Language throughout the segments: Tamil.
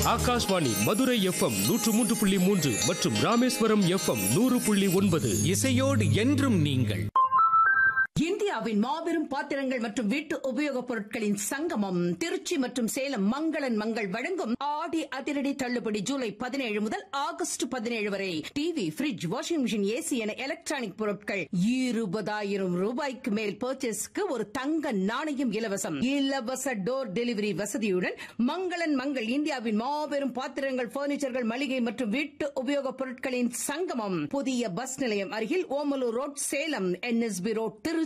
ஆகாஷ்வாணி மதுரை எஃப்எம் நூற்று மூன்று புள்ளி மூன்று மற்றும் ராமேஸ்வரம் எஃப்எம் நூறு புள்ளி ஒன்பது இசையோடு என்றும் நீங்கள் இந்தியாவின் மாபெரும் பாத்திரங்கள் மற்றும் வீட்டு உபயோகப் பொருட்களின் சங்கமம் திருச்சி மற்றும் சேலம் மங்களன் மங்கள் வழங்கும் ஆடி அதிரடி தள்ளுபடி ஜூலை பதினேழு முதல் ஆகஸ்ட் பதினேழு வரை TV fridge washing machine AC என எலக்ட்ரானிக் பொருட்கள் இருபதாயிரம் ரூபாய்க்கு மேல் பர்ச்சேஸ்க்கு ஒரு தங்க நாணயம் இலவசம் இலவச டோர் டெலிவரி வசதியுடன் மங்களன் மங்கள் இந்தியாவின் மாபெரும் பாத்திரங்கள் பர்னிச்சர்கள் மளிகை மற்றும் வீட்டு உபயோகப் பொருட்களின் சங்கமம் புதிய பஸ் நிலையம் அருகில் Omalur road Salem NSB road Trichy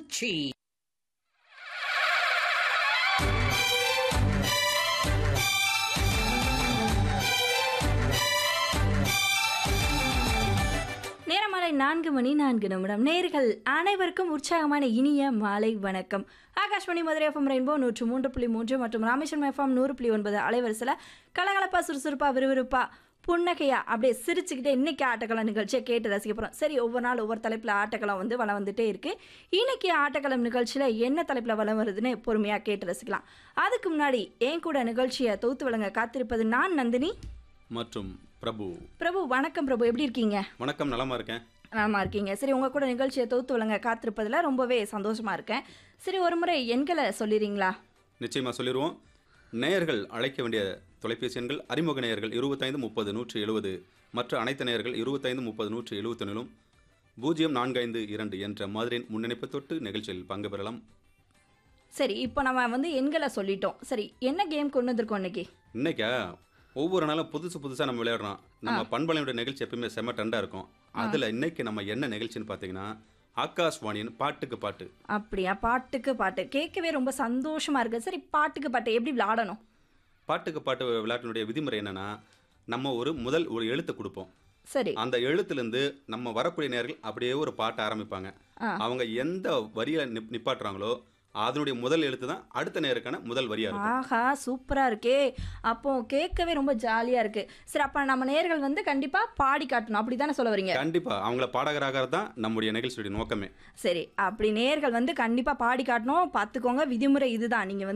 நேரமாலை நான்கு மணி நான்கு நிமிடம் நேர்கள் அனைவருக்கும் உற்சாகமான இனிய மாலை வணக்கம் ஆகாஷ்வாணி மதுரை எஃப்எம் ரெயின்போ நூற்று மூன்று புள்ளி மூன்று மற்றும் ராமேஸ்வரம் எஃப்எம் நூறு புள்ளி ஒன்பது அலைவரிசையில் கலகலப்பா சுறுசுறுப்பா விறுவிறுப்பா புன்னகையா அப்படியே சிரிச்சுக்கிட்டே இன்னைக்கு ஆட்டக்களம் நிகழ்ச்சியை கேட்டு ரசிக்க போகிறோம் சரி ஒவ்வொரு நாள் ஒவ்வொரு தலைப்பில் ஆட்டக்களம் வந்து வளம் வந்துட்டே இருக்கு இன்னைக்கு ஆட்டக்களம் நிகழ்ச்சியில் என்ன தலைப்பில் வளம் வருதுன்னு பொறுமையாக கேட்டு ரசிக்கலாம் அதுக்கு முன்னாடி என் கூட நிகழ்ச்சியை தொகுத்து வழங்க காத்திருப்பது நான் நந்தினி மற்றும் பிரபு பிரபு வணக்கம் பிரபு எப்படி இருக்கீங்க வணக்கம் நலமா இருக்கேன் நலமா இருக்கீங்க சரி உங்க கூட நிகழ்ச்சியை தொகுத்து வழங்க காத்திருப்பதுல ரொம்பவே சந்தோஷமா இருக்கேன் சரி ஒரு முறை எண்களை சொல்லிடுறீங்களா நிச்சயமா சொல்லிடுவோம் நேயர்கள் அழைக்க வேண்டிய தொலைபேசி எண்கள் அறிமுக நேயர்கள் இருபத்தைந்து முப்பது நூற்றி எழுபது மற்ற அனைத்து நேயர்கள் இருபத்தைந்து முப்பது நூற்றி எழுபத்தொன்னிலும் பூஜ்ஜியம் நான்கு ஐந்து இரண்டு என்ற மாதிரியின் முன்னிணைப்பு தொட்டு நிகழ்ச்சியில் பங்கு பெறலாம் சரி இப்போ நம்ம வந்து எண்களை சொல்லிட்டோம் சரி என்ன கேம் கொண்டு வந்திருக்கோம் இன்னைக்கு இன்னைக்கா ஒவ்வொரு நாளும் புதுசு புதுசாக நம்ம விளையாடுறோம் நம்ம பண்பலையோட நிகழ்ச்சி எப்பயுமே செம்ம டண்டாக இருக்கும் அதில் இன்னைக்கு நம்ம என்ன நிகழ்ச்சின்னு பார்த்தீங்கன்னா ஆகாஷ்வாணியின் பாட்டுக்கு பாட்டு அப்படியா பாட்டுக்கு பாட்டு கேட்கவே ரொம்ப சந்தோஷமா இருக்கு சரி பாட்டுக்கு பாட்டு எப்படி விளையாடணும் பாட்டுக்கு பாட்டு விளையாட்டினுடைய விதிமுறை என்னன்னா நம்ம ஒரு முதல் ஒரு எழுத்து கொடுப்போம் சரி அந்த எழுத்துலேருந்து நம்ம வரக்கூடிய நேர்கள் அப்படியே ஒரு பாட்டை ஆரம்பிப்பாங்க ஆ. அவங்க எந்த வரியில நிப் நிப்பாட்டுறாங்களோ அதனுடைய முதல் எழுத்து தான் அடுத்த நேருக்கான முதல் வரியா இருக்கும் ஆஹா சூப்பரா இருக்கே அப்போ கேட்கவே ரொம்ப ஜாலியா இருக்கு சரி அப்ப நம்ம நேர்கள் வந்து கண்டிப்பா பாடி காட்டணும் அப்படிதானே சொல்ல வரீங்க கண்டிப்பா அவங்கள பாடகராக தான் நம்முடைய நிகழ்ச்சியுடைய நோக்கமே சரி அப்படி நேர்கள் வந்து கண்டிப்பா பாடி காட்டணும் பார்த்துக்கோங்க விதிமுறை இதுதான் நீங்க வந்து